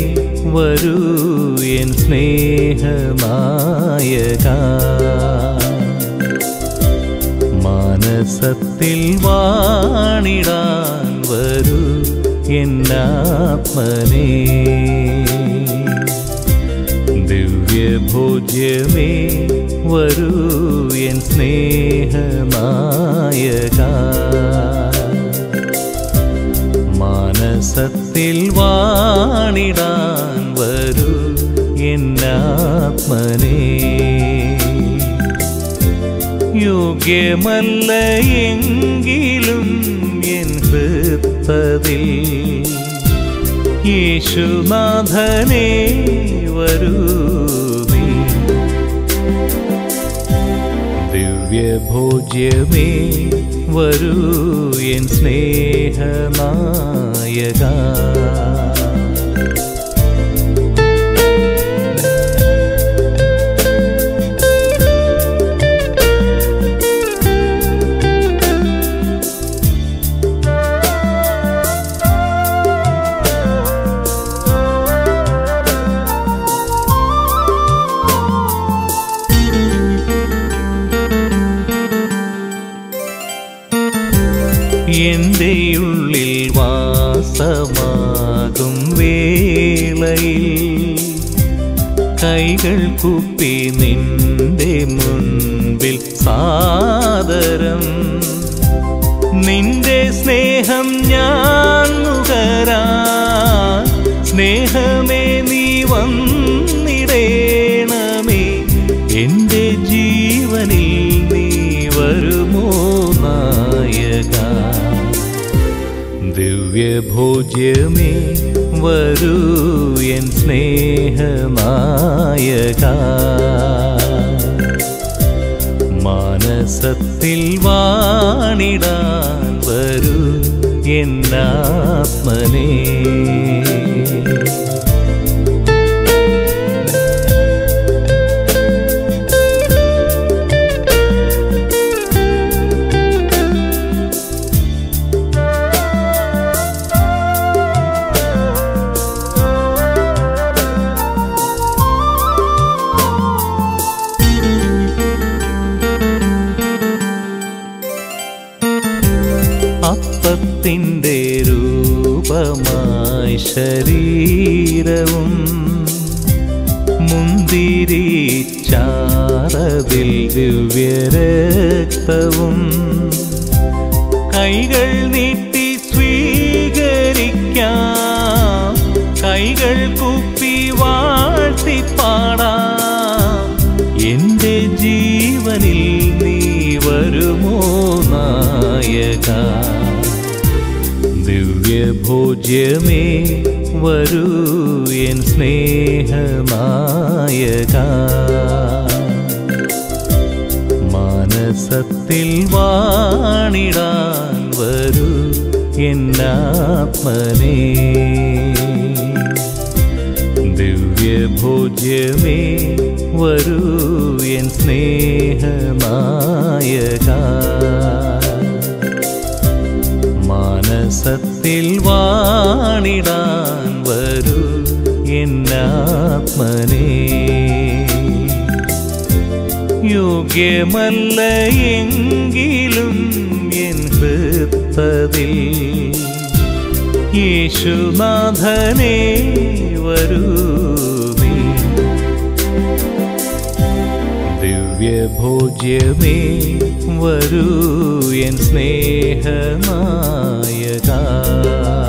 വരൂ എൻ സ്നേഹനായക മാനസത്തിൽ വാണിടാൻ വരൂ എന്നാത്മനേ ദിവ്യഭോജ്യമേ വരൂ എൻ സ്നേഹനായക മാനസത്തിൽ വാണിടാൻ വരൂ എന്നാത്മനേ യോഗ്യമല്ല എങ്കിലും എൻ ഹൃത്തതിൽ യേശുനാഥനേ വരൂ നീ ദിവ്യഭോജ്യമേ വരൂ എൻ സ്നേഹനായക എൻ്റെ ഉള്ളിൽ വാസമാകും വേളയിൽ കൈകൾ കുപ്പി നിന്റെ മുൻപിൽ സാദരം നിന്റെ സ്നേഹം ഞാൻ നുകരാൻ സ്നേഹമേ നീ വന്നിടേണമേ എൻ്റെ ജീവനിൽ നീ വരുമോ നായക ദിവ്യഭോജ്യമേ വരൂ എൻ സ്നേഹനായക മാനസത്തിൽ വാണിടാൻ വരൂ എന്നാത്മനേ അപ്പത്തിൻ്റെ രൂപമായി ശരീരവും മുന്തിരി ചാറതിൽ ദിവ്യരക്തവും കൈകൾ നീട്ടി സ്വീകരിക്കാം കൈകൾ കുപ്പി വാഴ്ത്തിപ്പാടാം എൻ്റെ ജീവനിൽ നീ വരുമോ നായക ദിവ്യഭോജ്യമേ വരൂ എൻ സ്നേഹനായക മാനസത്തിൽ വാണിടാൻ വരൂ എന്നാത്മനേ ദിവ്യഭോജ്യമേ വരൂ എൻ സ്നേഹനായക മാനസത്തിൽ വാണിടാൻ വരൂ എന്നാത്മനേ യോഗ്യമല്ല എങ്കിലും എൻ ഹൃത്തതിൽ യേശുനാഥനേ വരൂ നീ ദിവ്യഭോജ്യമേ വരൂ എൻ സ്നേഹനായക